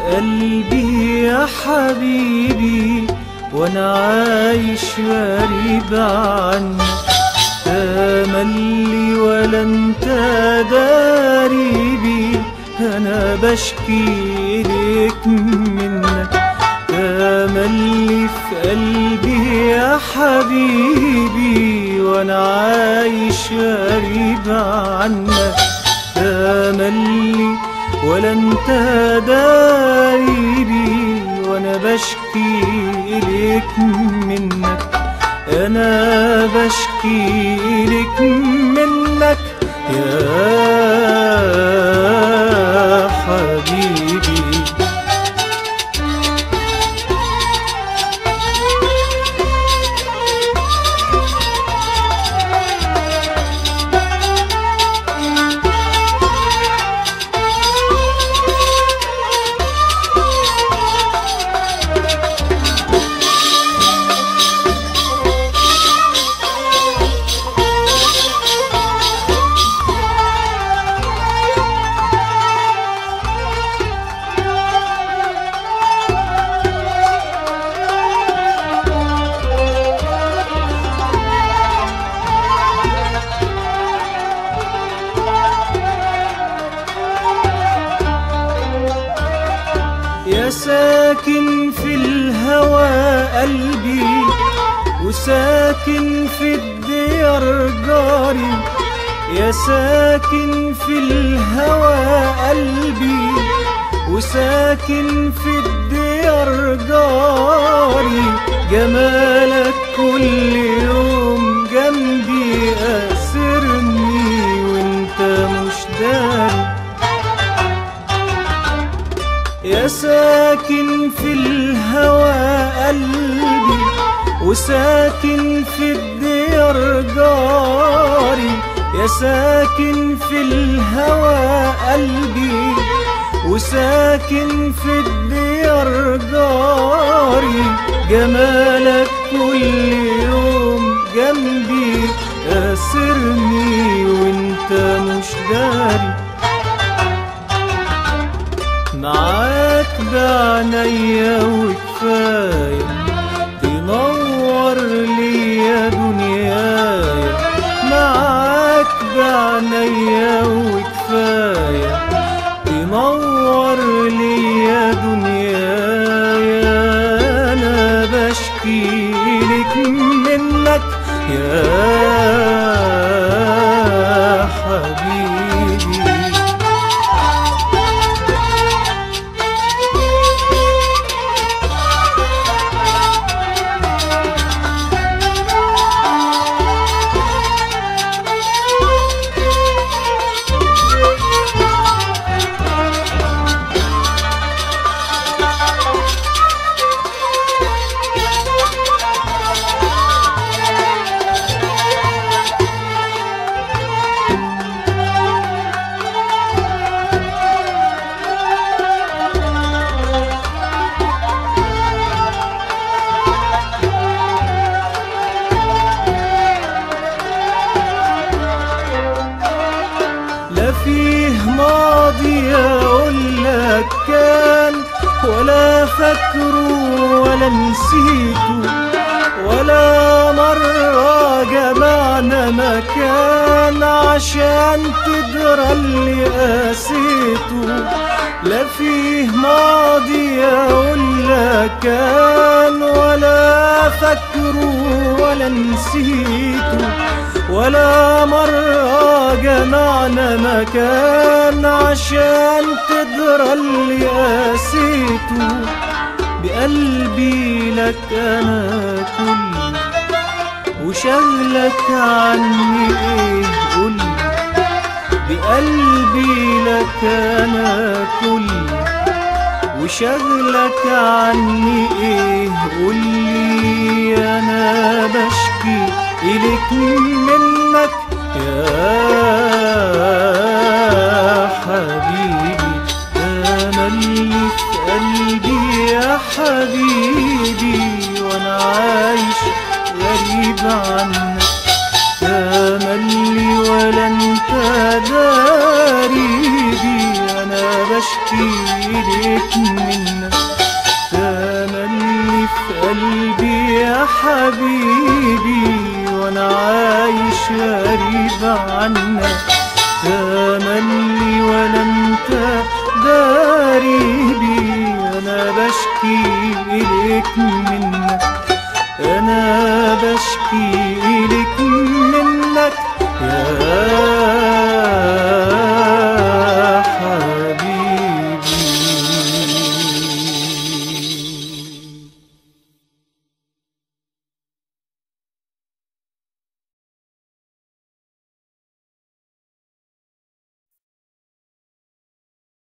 قلبي يا حبيبي وانا عايش غريب عنك تملي ولا انت داريبي انا بشكي لك منك تملي في قلبي يا حبيبي وانا عايش غريب عنك تملي ولا انت داريبي وانا بشكي لك منك انا بشكي لك منك يا حبيبي يا ساكن في الهوى قلبي وساكن في الديار جاري يا ساكن في الهوى قلبي وساكن في الديار جاري جمالك كل يوم جنبي أسرني وانت مش داري يا ساكن في الهوى قلبي وساكن في الديار جاري يا ساكن في الهوى قلبي وساكن في الديار جاري جمالك كل يوم جنبي أسرني وانت مش داري معاك بعنايا وكفاية تنور ليا دنيايا معاك بعنايا وكفاية تنور ليا دنيايا أنا بشكي لك منك يا حبيبي لا فيه ماضي اقول لك كان ولا فاكره ولا نسيته ولا مرة جمعنا مكان عشان تدرى اللي قاسيته لا فيه ماضي اقول لك كان ولا فاكره ولا نسيته ولا مرة جمعنا مكان عشان تدرى اللي قاسيته بقلبي لك أنا كل وشغلك عني إيه قولي بقلبي لك أنا كل وشغلك عني إيه قولي أنا بشكي إليك منك يا حبيبي تملي في قلبي يا حبيبي وانا عايش غريب عنك تملي ولا انت داري بي انا بشكي لك من حبيبي وانا عايش غريب عنك تملي ولا انت داريبي انا بشكي اليك منك انا بشكي اليك منك يا